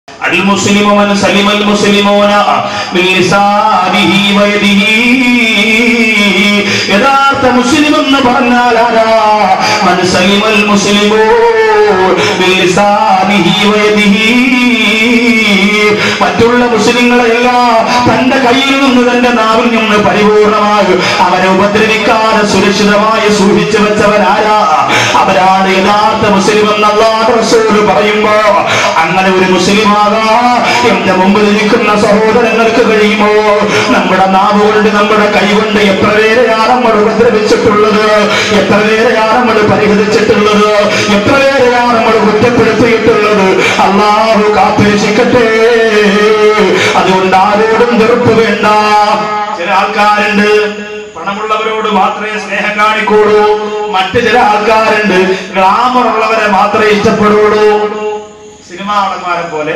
المسلم من سلم المسلمون من لسانه ويده യഥാർത്ഥ മുസ്ലിം എന്ന് പറഞ്ഞാൽ ആരാ മൻ സലിമൽ മുസ്ലിമോ മിൻ ലിസാനിഹി വയദിഹി മറ്റുള്ള മുസ്ലിങ്ങളെല്ലാം തന്റെ കയ്യിൽ നിന്ന് തന്റെ നാവിൽ നിന്ന് പരിപൂർണമായി അവനെ ഉപദ്രവിക്കാതെ സുരക്ഷിതമായി സൂക്ഷിച്ചു വെച്ചവനാരാ അവരാണ് യഥാർത്ഥ മുസ്ലിം എന്ന് അല്ലാഹു റസൂൽ പറയുമ്പോ അങ്ങനെ ഒരു മുസ്ലിമാകാ എന്റെ മുമ്പിൽ നിൽക്കുന്ന സഹോദരങ്ങൾക്ക് കഴിയുമോ നമ്മുടെ നാവ് കൊണ്ട് നമ്മുടെ കൈ കൊണ്ട് എത്ര പേരെയാണ് നമ്മൾ ഉപദ്രവിച്ചിട്ടുള്ളത് എത്ര പേരെയാണ് നമ്മൾ പരിഹരിച്ചിട്ടുള്ളത് എത്ര പേരെയാണ് നമ്മൾ കുറ്റപ്പെടുത്തിയിട്ടുള്ളത് അള്ളാഹു കാത്തുരക്ഷിക്കട്ടെ അതുകൊണ്ട് ആരോടും വെറുപ്പ് വേണ്ട ചില ആൾക്കാരുണ്ട് പണമുള്ളവരോട് മാത്രമേ സ്നേഹം കാണിക്കുള്ളൂ മറ്റു ചില ആൾക്കാരുണ്ട് ഗ്ലാമർ ഉള്ളവരെ മാത്രമേ ഇഷ്ടപ്പെടുള്ളൂ സിനിമാ നടന്മാരെ പോലെ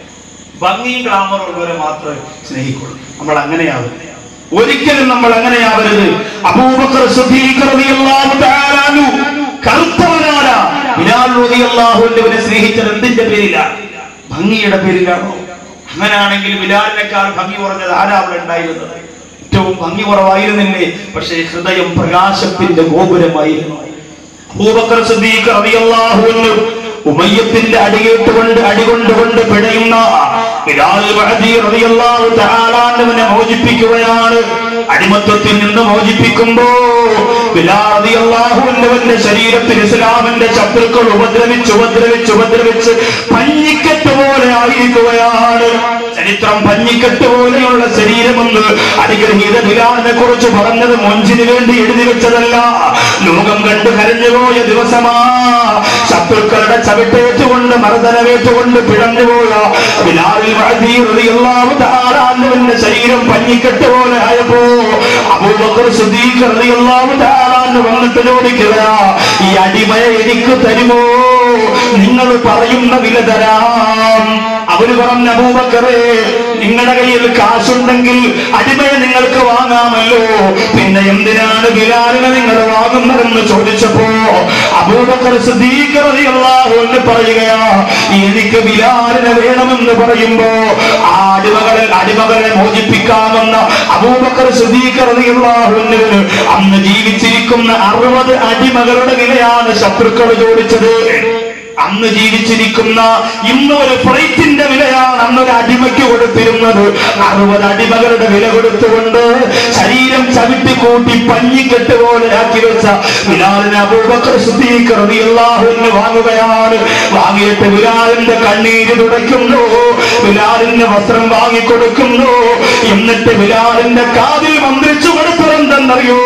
ഭംഗിയും ഗ്ലാമറും ഉള്ളവരെ മാത്രമേ സ്നേഹിക്കുള്ളൂ നമ്മൾ അങ്ങനെയാവും ഒരിക്കലും നമ്മൾ അങ്ങനെയാവരുത് അബൂബക്കർ സിദ്ദീഖ് റളിയല്ലാഹു തആല അൻഹു കറുത്തവനാരാ ബിലാൽ റളിയല്ലാഹു അൻഹുവിനെ സ്നേഹിച്ചത് എന്തിന്റെ പേരിലാണ് ഭംഗിയുടെ പേരിലാണോ അങ്ങനെയാണെങ്കിൽ ബിലാലിനേക്കാൾ ഭംഗി കുറഞ്ഞത് ആരാ അവിടെ ഉണ്ടായിരുന്നത് ഏറ്റവും ഭംഗി കുറവായിരുന്നില്ലേ പക്ഷേ ഹൃദയം പ്രകാശത്തിന്റെ ഗോപുരമായിരുന്നു അബൂബക്കർ സിദ്ദീഖ് റളിയല്ലാഹു അൻഹു ഉമയ്യത്തിന്റെ അടിയേറ്റുകൊണ്ട് അടികൊണ്ടുകൊണ്ട് പിടയുന്ന ബിലാൽ വഅദി റളിയല്ലാഹു തആല അൻഹുവിനെ മോചിപ്പിക്കുകയാണ് അടിമത്വത്തിൽ നിന്ന് മോചിപ്പിക്കുമ്പോ ബിലാൽ റളിയല്ലാഹു അൻഹുവിന്റെ ശരീരത്തിൽ ഇസ്ലാമിന്റെ ശത്രുക്കൾ ഉപദ്രവിച്ച് ഉപദ്രവിച്ച് ഉപദ്രവിച്ച് പഞ്ഞിക്കെട്ട് പോലെ ആയിരിക്കുകയാണ് ചരിത്രം പഞ്ഞിക്കെട്ട് പോലെയുള്ള ശരീരമെന്ന് അനുഗ്രഹീത ബിലാലിനെ കുറിച്ച് പറഞ്ഞത് മൊഞ്ചിന് വേണ്ടി എഴുതി വെച്ചതല്ല ലോകം കണ്ട് കരഞ്ഞുപോയ ദിവസമാ ശത്രുക്കളുടെ ചവിട്ടേറ്റുകൊണ്ട് മർദ്ദനവേറ്റുകൊണ്ട് പിഴഞ്ഞുപോയ ബിലാലിൽ വഅദി റളിയല്ലാഹു തആല അൻഹുവിന്റെ ശരീരം പഞ്ഞിക്കെട്ട് പോലെ ആയപ്പോ അബൂബക്കർ സിദ്ദീഖ് റളിയല്ലാഹു തആല അൻഹു വന്നിട്ട് ചോദിക്കുക ഈ അടിമയെ എനിക്ക് തരുമോ നിങ്ങൾ പറയുന്ന വില തരാം അവര് പറഞ്ഞ അബൂബക്കറെ നിങ്ങളുടെ കയ്യിൽ കാശുണ്ടെങ്കിൽ അടിമയെ നിങ്ങൾക്ക് വാങ്ങാമല്ലോ പിന്നെ എന്തിനാണ് ബിലാലിനെ നിങ്ങൾ വാങ്ങുന്നതെന്ന് ചോദിച്ചപ്പോ അബൂബക്കർ സിദ്ദീഖ് റളിയല്ലാഹു അൻഹു പറയുകയാ എനിക്ക് ബിലാലിനെ വേണമെന്ന് പറയുമ്പോ ആ അടിമകളെ അടിമകളെ മോചിപ്പിക്കാമെന്ന അബൂബക്കർ സിദ്ദീഖ് റളിയല്ലാഹു അൻഹുവിന് അന്ന് ജീവിച്ചിരിക്കുന്ന അറുപത് അടിമകളുടെ വിലയാണ് ശത്രുക്കൾ ചോദിച്ചത് അന്ന് ജീവിച്ചിരിക്കുന്ന ഇന്ന് ഒരു ഫ്ലൈറ്റിന്റെ വിലയാണ് അന്നൊരു അടിമയ്ക്ക് കൊടുത്തിരുന്നത് അറുപത് അടിമകളുടെ വില കൊടുത്തുകൊണ്ട് ശരീരം ചവിട്ടി കൂട്ടി പഞ്ഞിക്കെട്ട് പോലെ ആക്കി വെച്ച ബിലാലിന് അബൂബക്കർ സിദ്ദീഖ് റളിയല്ലാഹു അൻഹു വാങ്ങുകയാണ് വാങ്ങിയിട്ട് ബിലാലിന്റെ കണ്ണീര് തുടയ്ക്കുന്നു ബിലാലിന്റെ വസ്ത്രം വാങ്ങിക്കൊടുക്കുന്നു എന്നിട്ട് ബിലാലിന്റെ കാതിൽ മന്ത്രിച്ചു കൊടുത്തതെന്തെന്നറിയോ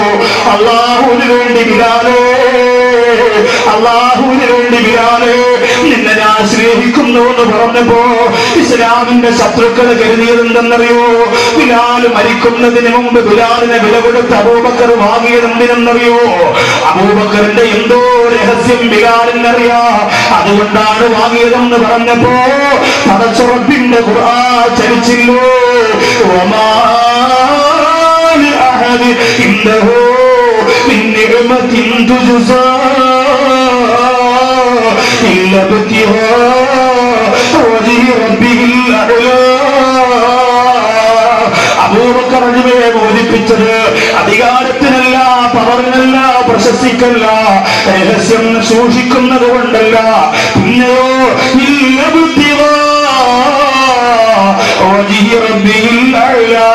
അള്ളാഹുവിന് വേണ്ടി ബിലാലേ അള്ളാഹുവിന് വേണ്ടി ബിലാല് നിന്നെ ഞാൻ സ്നേഹിക്കുന്നു എന്ന് പറഞ്ഞപ്പോ ഇസ്ലാമിന്റെ ശത്രുക്കൾ കരുതിയത് എന്തെന്നറിയോ ബിലാല് മരിക്കുന്നതിന് മുമ്പ് ബിലാലിനെ വില കൊടുത്ത് അബൂബക്കർ വാങ്ങിയത് എന്തിനെന്നറിയോ അബൂബക്കറിന്റെ എന്തോ രഹസ്യം ബിലാലിനറിയാ അതുകൊണ്ടാണ് വാങ്ങിയതെന്ന് പറഞ്ഞപ്പോ പടച്ചുറപ്പിന്റെ ഖുർആ ചരിച്ചില്ലോ ഒമാ لأحد عنده من نعمة تجزى إلا ابتغاء وجه ربه الأعلى അബൂബക്കർ അടിമയെ ബോധിപ്പിച്ചത് അധികാരത്തിനല്ല പവറിനല്ല പ്രശസ്തിക്കല്ല രഹസ്യം സൂക്ഷിക്കുന്നത് കൊണ്ടല്ല പിന്നെയോ ഇല്ല ബുദ്ധിവാ وجه ربه الأعلى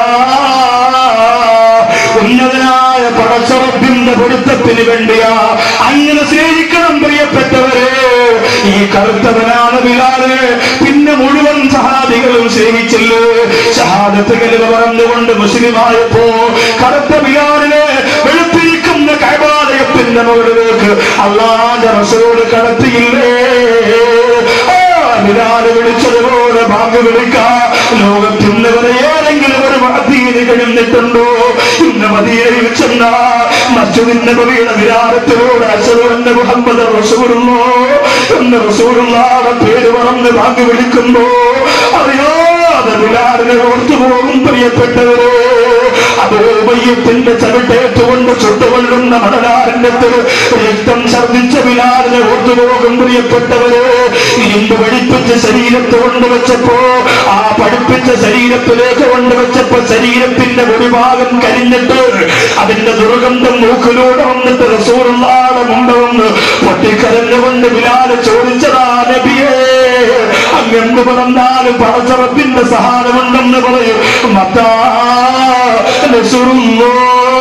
ഉന്നതനായ പടച്ചറപ്പിന്റെ പൊരുത്തത്തിന് വേണ്ടിയാ അങ്ങനെ സ്നേഹിക്കണം പ്രിയപ്പെട്ടവരെ ഈ കറുത്തവനാണ് ബിലാല് പിന്നെ മുഴുവൻ സഹാദികളും സ്നേഹിച്ചില്ലേ ഷഹാദത്ത് കലിവ പറഞ്ഞുകൊണ്ട് മുസ്ലിമായപ്പോ കറുത്ത ബിലാലിനെ വെളുത്തിരിക്കുന്ന കൈവാലയത്തിന്റെ മുകളിലേക്ക് അള്ളാന്റെ റസൂല് കടത്തിയില്ലേ ആ ബിലാല് വിളിച്ചതുപോലെ ബാങ്ക് വിളിക്കാം ലോകത്തിന് വരെ ഏതെങ്കിലും ഒരു മഹദീന് കഴിഞ്ഞിട്ടുണ്ടോ ഇന്ന് മദീനയിൽ ചെന്ന മസ്ജിദിന്റെ നബിയുടെ വിരാരത്തിലൂടെ അസറുവിന്റെ മുഹമ്മദ് റസൂറുള്ളോ എന്ന് റസൂറുള്ളാടെ പേര് പറഞ്ഞ് ബാങ്ക് വിളിക്കുമ്പോ അറിയാതെ ബിലാലിനെ ഓർത്തു പോകും പ്രിയപ്പെട്ടവരെ അബൂബയ്യത്തിന്റെ ചവിട്ടേറ്റുകൊണ്ട് ചുട്ടുകൊള്ളുന്ന മണലാരണ്യത്തിൽ രക്തം ഛർദിച്ച ബിലാലിനെ ഓർത്തുപോകും പ്രിയപ്പെട്ടവരെ ഇരുമ്പ് പഠിപ്പിച്ച ശരീരത്ത് കൊണ്ടുവച്ചപ്പോ ആ പഠിപ്പിച്ച ശരീരത്തിലേക്ക് കൊണ്ടുവച്ചപ്പോ ശരീരത്തിന്റെ ഒരു ഭാഗം കരിഞ്ഞിട്ട് അതിന്റെ ദുർഗന്ധം മൂക്കിലൂടെ വന്നിട്ട് റസൂറുള്ളാടെ മുമ്പ് വന്ന് പൊട്ടിക്കരഞ്ഞുകൊണ്ട് ബിലാല് ചോദിച്ചതാ നബിയേ അങ്ങെന്ത് പറഞ്ഞാലും പടച്ചറപ്പിന്റെ സഹായമുണ്ടെന്ന് പറയും മത്താ നസുറുള്ളോ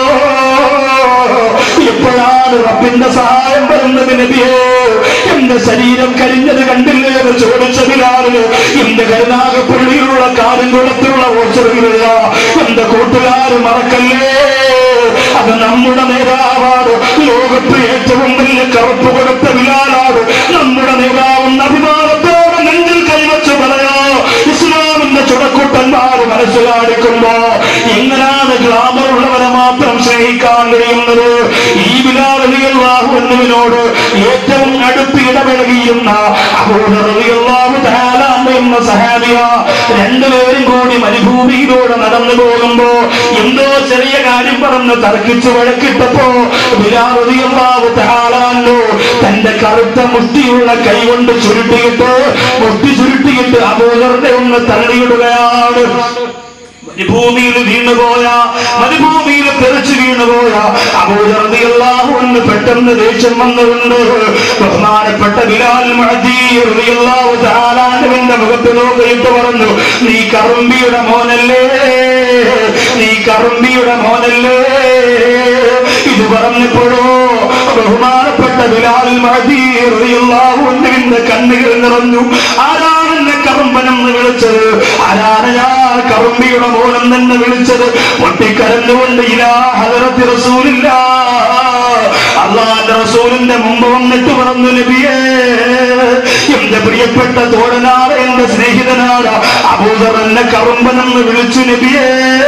എപ്പോഴാണ് റബ്ബിന്റെ സഹായം വരുന്നത് നബിയേ എന്റെ ശരീരം കരിഞ്ഞത് കണ്ടില്ലേ എന്ന് ചോദിച്ച ബിലാലിന് എന്റെ കരുനാഗപ്പള്ളിയിലുള്ള കാലിൻകുളത്തിലുള്ള ഓച്ചറിയിലുള്ള എന്റെ കൂട്ടുകാർ മറക്കല്ലേ അത് നമ്മുടെ നേതാവാണ് ലോകത്ത് ഏറ്റവും വലിയ കറുപ്പ് കൊടുത്ത ബിലാലാണ് നമ്മുടെ നേതാവെന്ന് അഭിമാനത്തോടെ നെഞ്ചിൽ കൈവച്ച് പറയാ ഇസ്ലാമിന്റെ ചുടക്കൂട്ടന്മാർ മനസ്സിലാടിക്കുമ്പോ എങ്ങനെയാണ് ഗ്ലാമർ ഉള്ളവരെ മാത്രം സ്നേഹിക്കാൻ കഴിയുന്നത് ഈ ബിലാലിയാഹുവിനോട് ഏറ്റവും അടുത്ത് ഇടപഴകിയുന്ന അബൂദറിയാഹു എന്ന സഹാബിയ രണ്ടുപേരും കൂടി മരുഭൂമിയിലൂടെ നടന്നു പോകുമ്പോ എന്തോ ചെറിയ കാര്യം പറഞ്ഞ് തർക്കിച്ച് വഴക്കിട്ടപ്പോ ബിലാറിയാഹു താലാലോ തന്റെ കറുത്ത മുഷ്ടിയുള്ള കൈ കൊണ്ട് ചുരുട്ടിയിട്ട് മുഷ്ടി ചുരുട്ടിയിട്ട് അബൂദറിനെ ഒന്ന് തള്ളിയിടുകയാണ് മരുഭൂമിയിൽ വീണുപോയ മരുഭൂമിയിൽ തെറിച്ചു വീണുപോയ അബൂദറിയാഹുവിന് പെട്ടെന്ന് ദേഷ്യം വന്നുകൊണ്ട് ബഹുമാനപ്പെട്ട ബിലാൽ മഹദീറിയാഹുവിന്റെ മുഖത്ത് നോക്കിയിട്ട് പറഞ്ഞു നീ കറുമ്പിയുടെ മോനല്ലേ നീ കറുമ്പിയുടെ മോനല്ലേ ഇത് പറഞ്ഞപ്പോഴോ ബഹുമാനപ്പെട്ട ബിലാൽ മഹദീറിയാഹുവിന്റെ കണ്ണുകൾ നിറഞ്ഞു ആരാണ് എന്നെ കറുമ്പനെന്ന് വിളിച്ചത് ആരാണ് ഞാൻ കറുമ്പിയുടെ മോനം തന്നെ വിളിച്ചത് പൊട്ടിക്കരഞ്ഞുകൊണ്ട് ഇലാ ഹദറത്തി റസൂലില്ല അള്ളാന്റെ റസൂലിന്റെ മുമ്പ് വന്നിട്ട് പറഞ്ഞു നബിയേ എന്റെ പ്രിയപ്പെട്ട തോഴനാണ് എന്റെ സ്നേഹിതനാണ് അബൂദർ എന്നെ കറുമ്പനെന്ന് വിളിച്ചു നബിയേ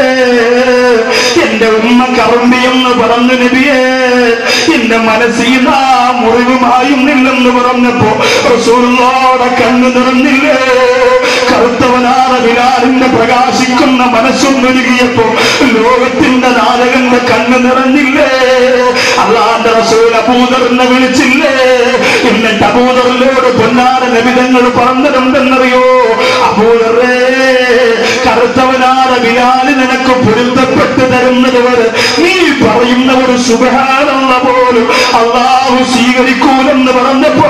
എന്റെ ഉമ്മ കറുമ്പി എന്ന് പറഞ്ഞു നബിയേ എന്റെ മനസ്സിൽ ആ മുറിവുമായുന്നില്ലെന്ന് പറഞ്ഞപ്പോ റസൂലോടെ കണ്ണു നിറഞ്ഞില്ലേ കറുത്തവനാണ് ബിലാലിന്റെ പ്രകാശിക്കുന്ന മനസ്സും നൽകിയപ്പോ ലോകത്തിന്റെ നായകന്റെ കണ്ണ് നിറഞ്ഞില്ലേ അള്ളാന്റെ റസൂൽ അബൂദറിനെ വിളിച്ചില്ലേ എന്നിട്ട് അബൂദറിനോട് പൊന്നാര നബിതങ്ങൾ പറഞ്ഞതുണ്ടെന്നറിയോ അബൂദറേ കറുത്തവനാണ് ബിലാല് നിനക്ക് പൊരുത്തപ്പെട്ട് തരുന്നത് വരെ നീ പറയുന്ന ഒരു സുബഹാനുള്ള പോലും അള്ളാഹു സ്വീകരിക്കൂലെന്ന് പറഞ്ഞപ്പോ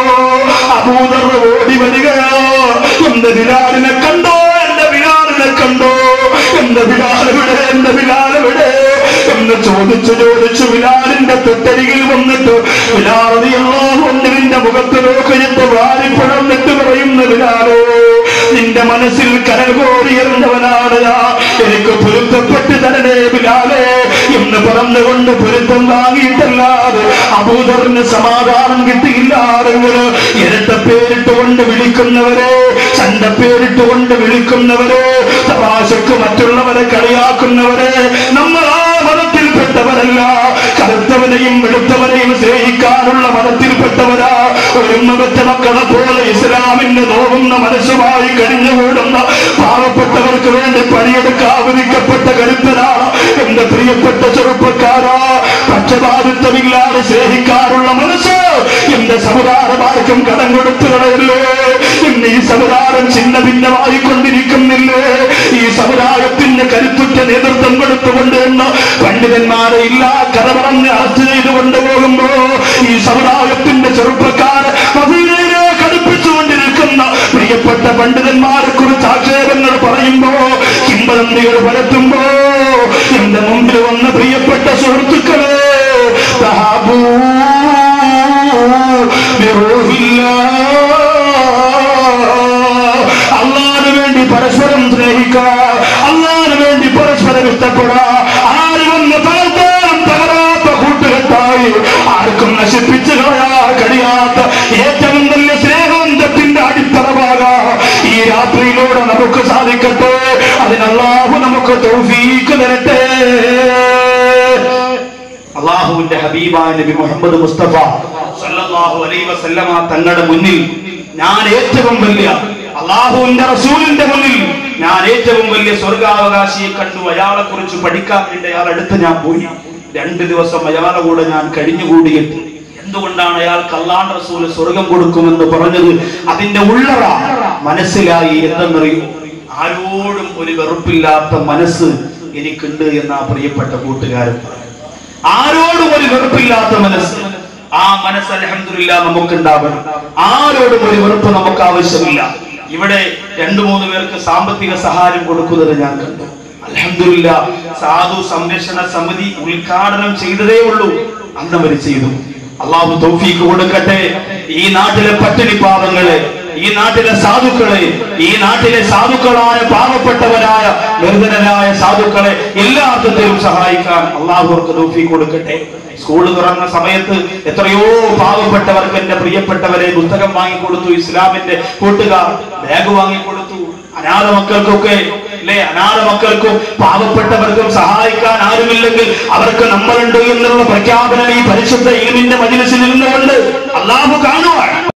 അബൂദർ ഓടി വരികയോ എന്റെ ബിലാലിനെ കണ്ടോ എന്റെ ബിലാലിനെ കണ്ടോ എന്റെ ബിലാലെവിടെ എന്റെ ബിലാലെവിടെ എന്ന് ചോദിച്ചു ചോദിച്ചു ബിലാലിന്റെ തൊട്ടരികിൽ വന്നിട്ട് ബിലാറിയല്ലോ നിന്റെ മുഖത്ത് നോക്കിയിട്ട് വാരിപ്പഴന്നിട്ട് പറയുന്ന ബിലാലോ നിന്റെ മനസ്സിൽ കരൽ കോരിയിരുന്നവനാണ് ഞാൻ എനിക്ക് പൊരുത്തപ്പെട്ട് തരണേ ബിലാലേ എന്ന് പറഞ്ഞുകൊണ്ട് പൊരുത്തം വാങ്ങിയിട്ടല്ലാതെ അബൂദറിന് സമാധാനം കിട്ടിയില്ലാതെങ്കിൽ ഇരട്ട പേരിട്ടുകൊണ്ട് വിളിക്കുന്നവരെ ചണ്ട പേരിട്ടുകൊണ്ട് വിളിക്കുന്നവരെ തമാശക്ക് മറ്റുള്ളവരെ കളിയാക്കുന്നവരെ നമ്മൾ ആ മതത്തിൽപ്പെട്ടവരല്ല കറുത്തവനെയും വെളുത്തവനെയും സ്നേഹിക്കാനുള്ള മതത്തിൽപ്പെട്ടവരാ ഒരു മകറ്റ മക്കളെ പോലെ ഇസ്ലാമിന്റെ നോവുന്ന മനസ്സുമായി കഴിഞ്ഞുകൂടുന്ന പാവപ്പെട്ടവർക്ക് വേണ്ടി പണിയെടുക്കാവിരിക്കപ്പെട്ട കരുത്തനാണ് എന്റെ പ്രിയപ്പെട്ട ചെറുപ്പക്കാരാ പക്ഷപാതിത്വമില്ലാതെ സ്നേഹിക്കാനുള്ള മനസ്സ് എന്റെ സമുദായമാർക്കും കടം കൊടുത്തു കളയല്ലേ ഇന്ന് ഈ സമുദായം ചിന്ന ഭിന്നമായി കൊണ്ടിരിക്കുന്നില്ലേ ഈ സമുദായത്തിന് കരുത്തുറ്റ നേതൃത്വം കൊടുത്തുകൊണ്ട് എന്ന് പണ്ഡിതന്മാരെ ഇല്ലാ കഥ പറഞ്ഞ് അറസ്റ്റ് ചെയ്തു കൊണ്ടുപോകുമ്പോ ഈ സമുദായത്തിന്റെ ചെറുപ്പക്കാർ മദീനയിലെ കടുപ്പിച്ചുകൊണ്ടിരിക്കുന്ന പ്രിയപ്പെട്ട പണ്ഡിതന്മാരെ കുറിച്ച് ആക്ഷേപങ്ങൾ പറയുമ്പോ കിംബദന്തികൾ പരത്തുമ്പോ എന്റെ മുമ്പിൽ വന്ന പ്രിയപ്പെട്ട സുഹൃത്തുക്കളെ തഹാബൂ അള്ളാന് വേണ്ടി പരസ്പരം സ്നേഹിക്കുക അള്ളാന് വേണ്ടി പരസ്പരം ഇഷ്ടപ്പെടുക ആര് വന്ന് തകർത്താലും തകരാത്ത കൂട്ടുകെട്ടായി ആർക്കും നശിപ്പിച്ചു കളയാ കഴിയാത്ത ഏറ്റവും വലിയ സ്നേഹബന്ധത്തിന്റെ അടിത്തറവാകാ ഈ രാത്രിയിലൂടെ നമുക്ക് സാധിക്കട്ടെ അതിനല്ലാഹു നമുക്ക് തൗഫീക്ക് തരട്ടെ അള്ളാഹുവിന്റെ ഹബീബായ നബി മുഹമ്മദ് മുസ്തഫ സല്ലല്ലാഹു അലൈഹി വസല്ലമ തങ്ങളുടെ മുന്നിൽ ഞാൻ ഏറ്റവും വലിയ അള്ളാഹുവിന്റെ റസൂലിന്റെ മുന്നിൽ ഞാൻ ഏറ്റവും വലിയ സ്വർഗാവകാശിയെ കണ്ടു അയാളെ കുറിച്ച് പഠിക്കാൻ വേണ്ടി അയാൾ അടുത്ത് ഞാൻ പോയി രണ്ട് ദിവസം അയാളെ കൂടെ ഞാൻ കഴിഞ്ഞുകൂടിയിട്ട് എന്തുകൊണ്ടാണ് അയാൾക്ക് അള്ളാൻ റസൂല് സ്വർഗം കൊടുക്കുമെന്ന് പറഞ്ഞത് അതിന്റെ ഉള്ളറ മനസ്സിലായി എന്തെന്നറിയോ ആരോടും ഒരു വെറുപ്പില്ലാത്ത മനസ്സ് എനിക്കുണ്ട് എന്ന ആ പ്രിയപ്പെട്ട കൂട്ടുകാരൻ പറഞ്ഞു. ആരോടും ഒരു വെറുപ്പില്ലാത്ത മനസ്സ് ആ മനസ്സ് അലഹമില്ല നമുക്കുണ്ടാവണം ആരോടും ഒരു വെറുപ്പ് നമുക്ക് ആവശ്യമില്ല ഇവിടെ രണ്ടു മൂന്ന് പേർക്ക് സാമ്പത്തിക സഹായം കൊടുക്കുന്നത് ഞാൻ കണ്ടു അലഹമില്ല സാധു സംരക്ഷണ സമിതി ഉദ്ഘാടനം ചെയ്തതേ ഉള്ളൂ അന്നവർ ചെയ്തു അള്ളാഹു തൗഫീക്ക് കൊടുക്കട്ടെ ഈ നാട്ടിലെ പട്ടിണി പാവങ്ങളെ ഈ നാട്ടിലെ സാധുക്കളെ ഈ നാട്ടിലെ സാധുക്കളായ പാവപ്പെട്ടവരായ നിർധനരായ സാധുക്കളെ എല്ലാ അർത്ഥത്തിലും സഹായിക്കാൻ അള്ളാഹു അവർക്ക് തൗഫീക്ക് കൊടുക്കട്ടെ സ്കൂൾ തുറന്ന സമയത്ത് എത്രയോ പാവപ്പെട്ടവർക്ക് എന്റെ പ്രിയപ്പെട്ടവരെ പുസ്തകം വാങ്ങിക്കൊടുത്തു ഇസ്ലാമിന്റെ കൂട്ടുകാർ ബാഗ് വാങ്ങിക്കൊടുത്തു അനാഥ മക്കൾക്കൊക്കെ അല്ലെ അനാഥ മക്കൾക്കും പാവപ്പെട്ടവർക്കും സഹായിക്കാൻ ആരുമില്ലെങ്കിൽ അവർക്ക് നമ്മളുണ്ട് എന്നുള്ള പ്രഖ്യാപനം ഈ പരിശുദ്ധ ഇൽമിന്റെ മജിലിസിൽ നിന്നുകൊണ്ട് അള്ളാഹു കാണുവാൻ